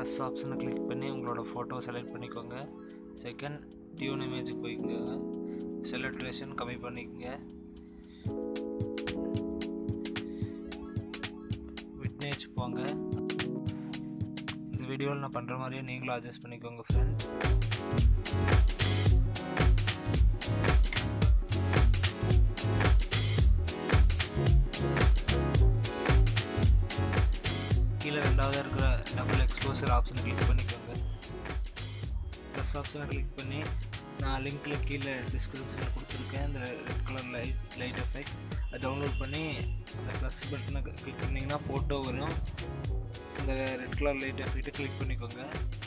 plus ஆப்ஷனை click பண்ணி உங்களோட ஃபோட்டோ செலக்ட் பண்ணிக்கோங்க செகண்ட் டியூன் இமேஜுக்கு போய்க்கோங்க செலக்ட்ரேஷன் கம்மி பண்ணிக்கோங்க விட்னேஜ் போங்க இந்த வீடியோவில் நான் பண்ணுற மாதிரியே நீங்களும் அட்ஜஸ்ட் பண்ணிக்கோங்க ஃப்ரெண்ட் கீழே ரெண்டாவது இருக்கிற டபுள் எக்ஸ்போசர் ஆப்ஷனை கிளிக் பண்ணிக்கோங்க ப்ளஸ் ஆப்ஷனை கிளிக் பண்ணி நான் லிங்க்கில் கீழே டிஸ்கிரிப்ஷனில் கொடுத்துருக்கேன் இந்த red colour light light effect அதை டவுன்லோட் பண்ணி அந்த ப்ளஸ் பட்டனை கிளிக் பண்ணிங்கன்னா ஃபோட்டோ வரும் இந்த ரெட் கலர் லைட் எஃபெக்ட்டை கிளிக் பண்ணிக்கோங்க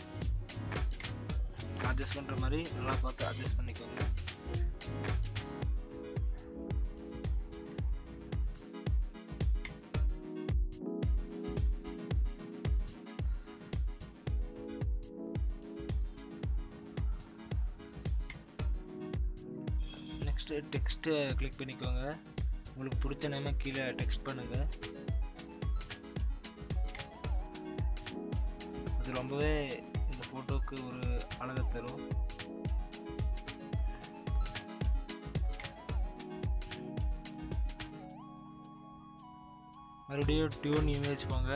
அட்ஜஸ்ட் பண்ணுற மாதிரி நல்லா பார்த்து அட்ஜஸ்ட் பண்ணிக்கோங்க நெக்ஸ்ட்டு டெக்ஸ்ட்டு கிளிக் பண்ணிக்கோங்க உங்களுக்கு பிடிச்ச நேமை கீழே டெக்ஸ்ட் பண்ணுங்கள் அது ரொம்பவே இந்த ஃபோட்டோவுக்கு ஒரு அழகை தரும் மறுபடியும் டியூன் இமேஜ் போங்க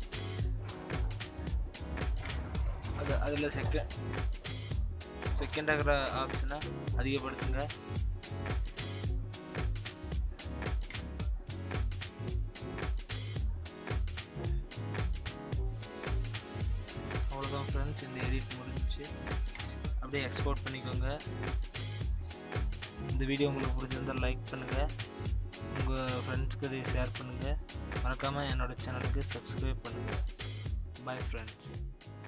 அது அதில் செகண்ட் செகண்ட் ஆகிற ஆப்ஷனை அதிகப்படுத்துங்க அவ்வளோதான் ஃப்ரெண்ட்ஸ் இந்த எடிட் முடிஞ்சிச்சு அப்படியே எக்ஸ்போர்ட் பண்ணிக்கோங்க இந்த வீடியோ உங்களுக்கு பிடிச்சிருந்தால் லைக் பண்ணுங்கள் உங்கள் ஃப்ரெண்ட்ஸ்க்கு இதை ஷேர் பண்ணுங்கள் மறக்காமல் என்னோடய சேனலுக்கு சப்ஸ்கிரைப் பண்ணுங்கள் பாய் ஃப்ரெண்ட்ஸ்